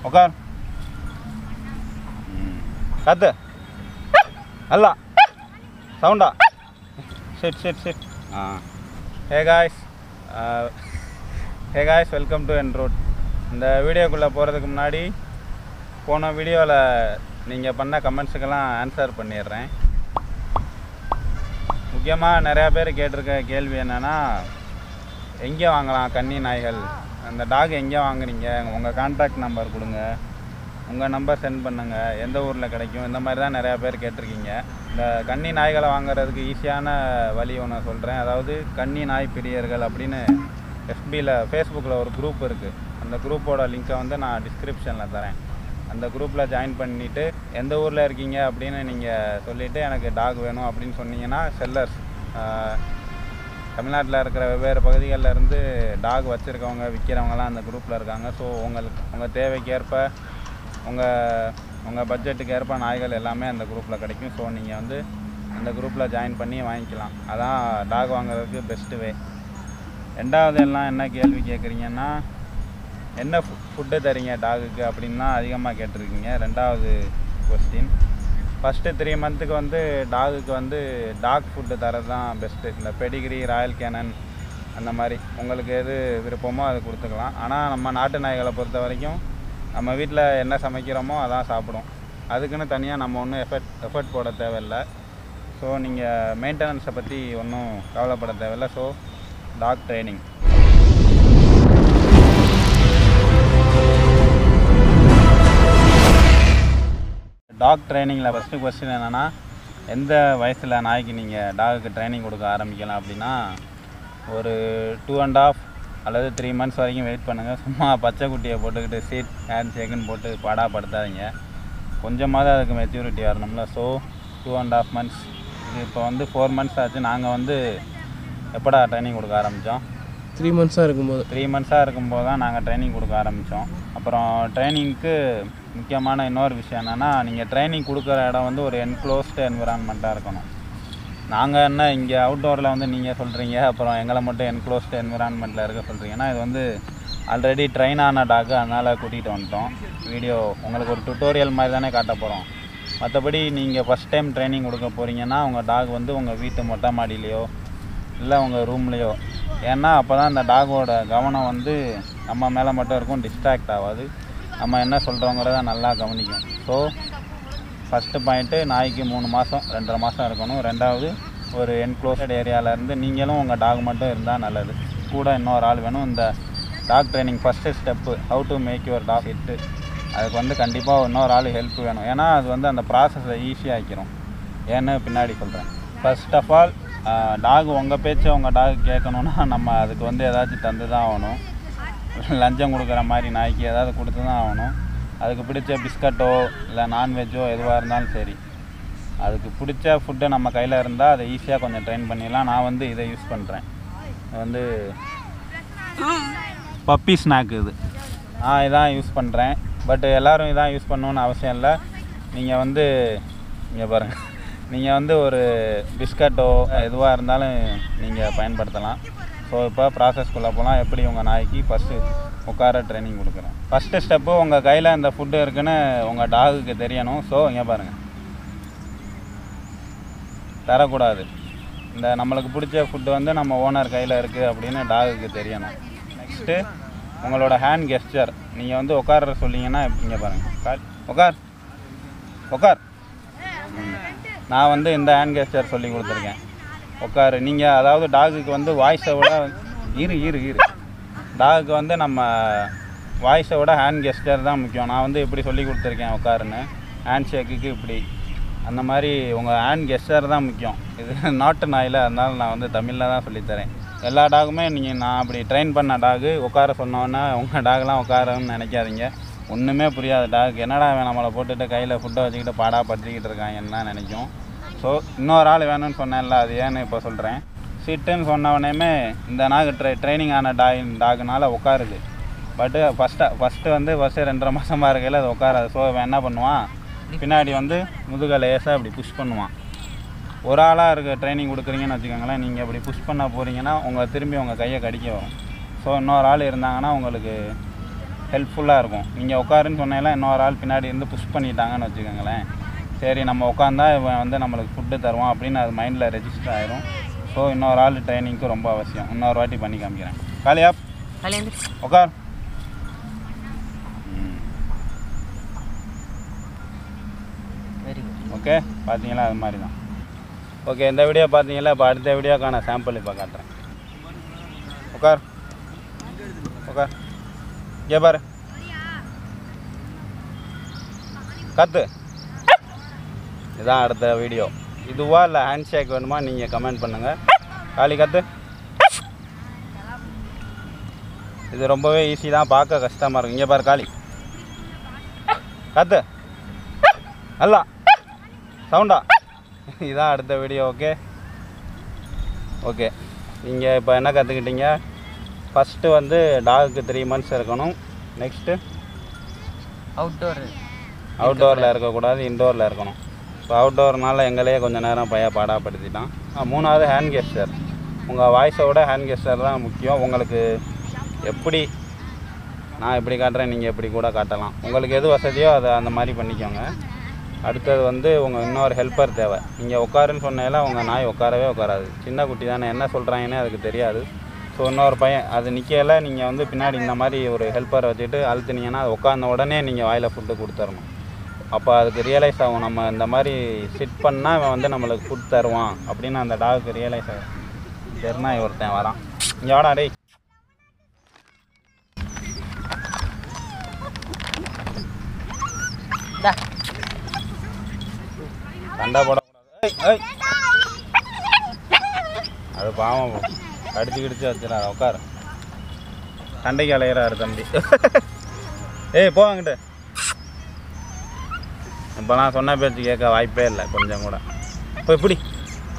உட்கார் ம். கத்து நல்லா சவுண்டா சிட் சிட் சிட் ஆ hey guys hey guys welcome to என் ரோட் இந்த வீடியோக்குள்ளே போகிறதுக்கு முன்னாடி போன வீடியோவில் நீங்கள் பண்ண கமெண்ட்ஸுக்கெல்லாம் ஆன்சர் பண்ணிடுறேன் முக்கியமாக நிறையா பேர் கேட்டிருக்க கேள்வி என்னென்னா எங்கே வாங்கலாம் கன்னி நாய்கள் அந்த டாக் எங்கே வாங்குறீங்க உங்கள் கான்டாக்ட் நம்பர் கொடுங்க உங்கள் நம்பர் சென்ட் பண்ணுங்கள் எந்த ஊரில் கிடைக்கும் இந்த மாதிரி தான் நிறையா பேர் கேட்டிருக்கீங்க இந்த கன்னி நாய்களை வாங்குறதுக்கு ஈஸியான வழி ஒன்று சொல்கிறேன் அதாவது கன்னி நாய் பிரியர்கள் அப்படின்னு எஃபியில் ஃபேஸ்புக்கில் ஒரு குரூப் இருக்குது அந்த குரூப்போட லிங்க்கை வந்து நான் டிஸ்கிரிப்ஷனில் தரேன் அந்த குரூப்பில் ஜாயின் பண்ணிவிட்டு எந்த ஊரில் இருக்கீங்க அப்படின்னு நீங்கள் சொல்லிவிட்டு எனக்கு டாக் வேணும் அப்படின்னு சொன்னீங்கன்னா செல்லர்ஸ் தமிழ்நாட்டில் இருக்கிற வெவ்வேறு பகுதிகளில் இருந்து டாக் வச்சுருக்கவங்க விற்கிறவங்கலாம் அந்த குரூப்பில் இருக்காங்க ஸோ உங்களுக்கு உங்கள் தேவைக்கு ஏற்ப உங்கள் உங்கள் பட்ஜெட்டுக்கு ஏற்ப நாய்கள் எல்லாமே அந்த குரூப்பில் கிடைக்கும் ஸோ நீங்கள் வந்து அந்த குரூப்பில் ஜாயின் பண்ணி வாங்கிக்கலாம் அதான் டாக் வாங்குறதுக்கு பெஸ்ட்டு வே ரெண்டாவது எல்லாம் என்ன கேள்வி கேட்குறீங்கன்னா என்ன ஃபுட்டு தரீங்க டாகுக்கு அப்படின்னு தான் அதிகமாக கேட்டிருக்கீங்க ரெண்டாவது கொஸ்டின் ஃபஸ்ட்டு த்ரீ மந்த்துக்கு வந்து டாகுக்கு வந்து டாக் ஃபுட்டு தரது தான் பெஸ்ட்டு இந்த பெடிகிரி ராயல் கேனன் அந்த மாதிரி உங்களுக்கு எது விருப்பமோ அது கொடுத்துக்கலாம் ஆனால் நம்ம நாட்டு நாய்களை பொறுத்த வரைக்கும் நம்ம வீட்டில் என்ன சமைக்கிறோமோ அதான் சாப்பிடும் அதுக்குன்னு தனியாக நம்ம ஒன்றும் எஃபர்ட் எஃபர்ட் போட தேவையில்லை ஸோ நீங்கள் மெயின்டெனன்ஸை பற்றி ஒன்றும் கவலைப்பட தேவையில்லை ஸோ டாக் ட்ரைனிங் டாக் ட்ரைனிங்கில் ஃபஸ்ட்டு கொஸ்டின் என்னென்னா எந்த வயசில் நாய்க்கு நீங்கள் டாகுக்கு ட்ரைனிங் கொடுக்க ஆரம்பிக்கலாம் அப்படின்னா ஒரு டூ அண்ட் ஆஃப் அல்லது த்ரீ மந்த்ஸ் வரைக்கும் வெயிட் பண்ணுங்கள் சும்மா பச்சை குட்டியை போட்டுக்கிட்டு சீட் ஹேண்ட் ஷேக்குன்னு போட்டு பாடாப்படுத்தாதீங்க கொஞ்சமாவது அதுக்கு மெச்சூரிட்டி வரணும்ல so two and half months இது இப்போ வந்து ஃபோர் மந்த்ஸ் ஆச்சு நாங்கள் வந்து எப்படா ட்ரைனிங் கொடுக்க ஆரம்பித்தோம் த்ரீ மந்த்ஸாக இருக்கும்போது த்ரீ மந்த்ஸாக இருக்கும்போது தான் நாங்கள் ட்ரைனிங் கொடுக்க ஆரம்பித்தோம் அப்புறம் ட்ரைனிங்க்கு முக்கியமான இன்னொரு விஷயம் என்னென்னா நீங்கள் ட்ரைனிங் கொடுக்குற இடம் வந்து ஒரு என்க்ளோஸ்டு என்விரான்மெண்ட்டாக இருக்கணும் நாங்கள் என்ன இங்கே அவுட்டோரில் வந்து நீங்கள் சொல்கிறீங்க அப்புறம் எங்களை மட்டும் என்க்ளோஸ்டு என்விரான்மெண்ட்டில் இருக்க சொல்கிறீங்கன்னா இது வந்து ஆல்ரெடி ட்ரெயின் ஆன டாக்கு அதனால் கூட்டிகிட்டு வந்துட்டோம் வீடியோ உங்களுக்கு ஒரு டுட்டோரியல் மாதிரி தானே காட்ட போகிறோம் மற்றபடி நீங்கள் ஃபஸ்ட் டைம் ட்ரைனிங் கொடுக்க போகிறீங்கன்னா உங்கள் டாக் வந்து உங்கள் வீட்டு மொட்டை மாடியிலையோ இல்லை உங்கள் ரூம்லேயோ ஏன்னா அப்போ தான் அந்த டாகோட கவனம் வந்து நம்ம மேலே மட்டும் இருக்கும் டிஸ்ட்ராக்ட் ஆகாது நம்ம என்ன சொல்கிறோங்கிறத நல்லா கவனிக்கும் ஸோ ஃபஸ்ட்டு பாயிண்ட்டு நாய்க்கு மூணு மாதம் ரெண்டரை மாதம் இருக்கணும் ரெண்டாவது ஒரு என்க்ளோஸ்ட் ஏரியாவிலேருந்து நீங்களும் உங்கள் டாக் மட்டும் இருந்தால் நல்லது கூட இன்னொரு ஆள் வேணும் இந்த dog training first step how to make your dog it அதுக்கு வந்து கண்டிப்பாக இன்னொரு ஆள் ஹெல்ப் வேணும் ஏன்னா அது வந்து அந்த ப்ராசஸை ஈஸியாக்கிரும் ஏன்னு பின்னாடி சொல்கிறேன் ஃபர்ஸ்ட் ஆஃப் ஆல் டாக் உங்கள் பேச்சை உங்கள் டாக் கேட்கணுன்னா நம்ம அதுக்கு வந்து ஏதாச்சும் தந்து தான் ஆகணும் லஞ்சம் கொடுக்குற மாதிரி நாய்க்கு ஏதாவது கொடுத்து தான் ஆகணும் அதுக்கு பிடிச்ச பிஸ்கட்டோ இல்லை நான்வெஜ்ஜோ எதுவாக இருந்தாலும் சரி அதுக்கு பிடிச்ச ஃபுட்டு நம்ம கையில் இருந்தால் அதை ஈஸியாக கொஞ்சம் ட்ரெயின் பண்ணிடலாம் நான் வந்து இதை யூஸ் பண்ணுறேன் இது வந்து பப்பி ஸ்நாக் இது நான் இதான் யூஸ் பண்ணுறேன் பட் எல்லோரும் இதான் யூஸ் பண்ணணுன்னு அவசியம் இல்லை நீங்கள் வந்து இங்கே பாருங்கள் நீங்கள் வந்து ஒரு பிஸ்கட்டோ எதுவாக இருந்தாலும் நீங்கள் பயன்படுத்தலாம் ஸோ இப்போ ப்ராசஸ்க்குள்ளே போகலாம் எப்படி உங்கள் நாய்க்கு ஃபஸ்ட்டு உட்கார ட்ரைனிங் கொடுக்குறேன் ஃபஸ்ட்டு ஸ்டெப்பு உங்கள் கையில் இந்த ஃபுட்டு இருக்குன்னு உங்கள் டாகுக்கு தெரியணும் ஸோ இங்கே பாருங்கள் தரக்கூடாது இந்த நம்மளுக்கு பிடிச்ச ஃபுட்டு வந்து நம்ம ஓனர் கையில் இருக்குது அப்படின்னு டாகுக்கு தெரியணும் நெக்ஸ்ட்டு உங்களோட ஹேண்ட் கெஸ்டர் நீங்கள் வந்து உட்கார சொன்னீங்கன்னா இங்கே பாருங்கள் கால் உட்கார் உட்கார் ம். நான் வந்து இந்த ஹேண்ட் கெஸ்டர் சொல்லி கொடுத்துருக்கேன் உட்காரு நீங்கள் அதாவது டாகுக்கு வந்து வாய்ஸை விட இரு இரு இரு டாகுக்கு வந்து நம்ம வாய்ஸை விட ஹேண்ட் கெஸ்டர் தான் முக்கியம் நான் வந்து இப்படி சொல்லி கொடுத்துருக்கேன் உட்காருன்னு ஹேண்ட் ஷேக்குக்கு இப்படி அந்த மாதிரி உங்கள் ஹேண்ட் கெஸ்டர் தான் முக்கியம் இது நாட்டு நாயில் அதனால நான் வந்து தமிழில் தான் சொல்லித்தரேன் எல்லா டாகுமே நீங்கள் நான் அப்படி ட்ரெயின் பண்ண டாகு உட்கார சொன்னோன்னே உங்கள் டாக்லாம் உட்காரன்னு நினைக்காதீங்க ஒன்றுமே புரியாத டாக் என்னடா இவன் நம்மளை போட்டுட்டு கையில் ஃபுட்டை வச்சுக்கிட்டு பாடா படுத்திக்கிட்டு இருக்காங்கன்னு தான் நினைக்கும் ஸோ இன்னொரு ஆள் வேணும்னு சொன்னேன்ல அது ஏன்னு இப்போ சொல்கிறேன் சிட்டுன்னு சொன்னவனையுமே இந்த நாகு ட்ரை ட்ரைனிங் ஆன டாக் டாகுனால உட்காருது பட்டு ஃபஸ்ட்டு ஃபஸ்ட்டு வந்து ஃபஸ்ட்டு ரெண்டரை மாதமாக இருக்கையில் அது உட்காராது ஸோ இவன் என்ன பண்ணுவான் பின்னாடி வந்து முதுகை லேசாக இப்படி புஷ் பண்ணுவான் ஒரு ஆளாக இருக்க ட்ரைனிங் கொடுக்குறீங்கன்னு வச்சுக்கோங்களேன் நீங்கள் இப்படி புஷ் பண்ண போகிறீங்கன்னா உங்களை திரும்பி உங்கள் கையை கடிக்க வரும் ஸோ இன்னொரு ஆள் இருந்தாங்கன்னா உங்களுக்கு ஹெல்ப்ஃபுல்லாக இருக்கும் நீங்கள் உட்காருன்னு சொன்னேலாம் இன்னொரு ஆள் பின்னாடி இருந்து புஷ் பண்ணிட்டாங்கன்னு வச்சுக்கோங்களேன் சரி நம்ம உட்காந்தா இவன் வந்து நம்மளுக்கு ஃபுட்டு தருவான் அப்படின்னு அது மைண்டில் ரெஜிஸ்டர் ஆயிரும் ஸோ இன்னொரு ஆள் ட்ரைனிங்க்கு ரொம்ப அவசியம் இன்னொரு வாட்டி பண்ணி காமிக்கிறேன் காலியா காலையில் வந்து உட்கார் ம் வெரி குட் ஓகே பார்த்தீங்களா அது மாதிரி தான் ஓகே இந்த வீடியோ பார்த்தீங்களா இப்போ அடுத்த வீடியோக்கான சாம்பிள் இப்போ காட்டுறேன் உட்கார் உட்கார் இங்கே பாரு கத்து இதுதான் அடுத்த வீடியோ இதுவா இல்லை ஹேண்ட் ஷேக் வேணுமா நீங்கள் கமெண்ட் பண்ணுங்கள் காலி கத்து இது ரொம்பவே ஈஸி தான் பார்க்க கஷ்டமாக இருக்கும் இங்கே பாரு காளி கத்து நல்லா சவுண்டா இதான் அடுத்த வீடியோ ஓகே ஓகே நீங்கள் இப்போ என்ன கற்றுக்கிட்டீங்க ஃபஸ்ட்டு வந்து டாகுக்கு த்ரீ மந்த்ஸ் இருக்கணும் நெக்ஸ்ட்டு அவுட்டோர் அவுட்டோரில் இருக்கக்கூடாது இன்டோரில் இருக்கணும் இப்போ அவுட்டோர்னால எங்களையே கொஞ்சம் நேரம் பைய பாடாப்படுத்திட்டான் ஆ, மூணாவது ஹேண்ட் கெஸ்டர் உங்கள் வாய்ஸோட ஹேண்ட் கெஸ்டர் தான் முக்கியம் உங்களுக்கு எப்படி நான் எப்படி காட்டுறேன் நீங்கள் எப்படி கூட காட்டலாம் உங்களுக்கு எது வசதியோ அதை அந்த மாதிரி பண்ணிக்கோங்க அடுத்தது வந்து உங்கள் இன்னொரு ஹெல்ப்பர் தேவை நீங்கள் உட்காருன்னு சொன்னால உங்கள் நாய் உட்காரவே உட்காராது சின்ன குட்டி தானே என்ன சொல்கிறாங்கன்னே அதுக்கு தெரியாது ஸோ இன்னொரு பையன் அது நிற்கல நீங்கள் வந்து பின்னாடி இந்த மாதிரி ஒரு ஹெல்ப்பரை வச்சுட்டு அழுத்துனீங்கன்னா அது உட்காந்த உடனே நீங்கள் வாயில் ஃபுட்டு கொடுத்துடணும் அப்போ அதுக்கு ரியலைஸ் ஆகும் நம்ம இந்த மாதிரி சிட் பண்ணால் இவன் வந்து நம்மளுக்கு ஃபுட் தருவான் அப்படின்னு அந்த டாகுக்கு ரியலைஸ் ஆகும் தெரினா ஒருத்தன் வரான் இங்கே வாடா டேய் டா சண்டை போடக்கூடாது ஏய் ஏய் அது பாவம் கடிச்சு கிடிச்சு வச்சிடாத உட்காரு சண்டைக்கு அலையிறாரு தம்பி ஏய் போ அங்கிட்டு இப்போ நான் சொன்ன பேச்சு கேட்க வாய்ப்பே இல்லை கொஞ்சம் கூட போய் பிடி போ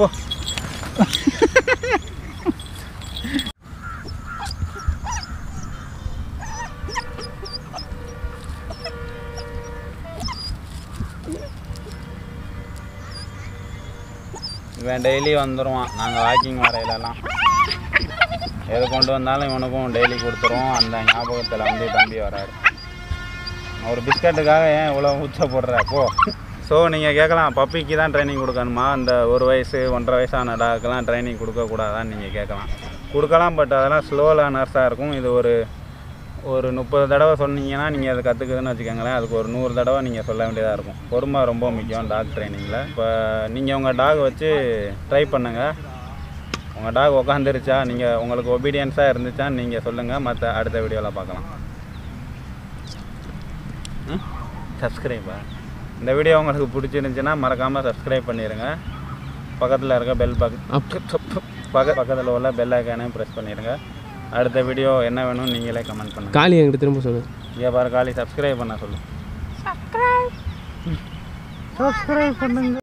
இவன் டெய்லி வந்துடுவான் நாங்கள் வாக்கிங் வரையிலலாம் எது கொண்டு வந்தாலும் இவனுக்கும் டெய்லி கொடுத்துருவோம் அந்த ஞாபகத்தில் வந்து தம்பி வராரு ஒரு பிஸ்கட்டுக்காக ஏன் இவ்வளோ ஊச்ச போடுற போ ஸோ நீங்கள் கேட்கலாம் பப்பிக்கு தான் ட்ரைனிங் கொடுக்கணுமா அந்த ஒரு வயசு ஒன்றரை வயசான டாக்குலாம் ட்ரைனிங் கொடுக்கக்கூடாதான்னு நீங்கள் கேட்கலாம் கொடுக்கலாம் பட் அதெல்லாம் ஸ்லோ லேர்னர்ஸாக இருக்கும் இது ஒரு ஒரு முப்பது தடவை சொன்னீங்கன்னா நீங்கள் அதை கற்றுக்குதுன்னு வச்சுக்கோங்களேன் அதுக்கு ஒரு நூறு தடவை நீங்கள் சொல்ல வேண்டியதாக இருக்கும் பொறுமை ரொம்ப முக்கியம் டாக் ட்ரைனிங்கில் இப்போ நீங்கள் உங்கள் டாக் வச்சு ட்ரை பண்ணுங்கள் உங்கள் டாக் உக்காந்துருச்சா நீங்கள் உங்களுக்கு ஒபீடியன்ஸாக இருந்துச்சான்னு நீங்கள் சொல்லுங்கள் மற்ற அடுத்த வீடியோவில் பார்க்கலாம் சப்ஸ்கிரைபா இந்த வீடியோ உங்களுக்கு பிடிச்சிருந்துச்சுன்னா மறக்காமல் சப்ஸ்கிரைப் பண்ணிடுங்க பக்கத்தில் இருக்க பெல் பக் பக்க பக்கத்தில் உள்ள பெல் ஐக்கானையும் ப்ரெஸ் பண்ணிடுங்க அடுத்த வீடியோ என்ன வேணும்னு நீங்களே கமெண்ட் பண்ணுங்கள் காளி என்கிட்ட திரும்ப சொல்லு இங்கே பாரு காலி சப்ஸ்கிரைப் பண்ண சொல்லு சப்ஸ்கிரைப் பண்ணுங்க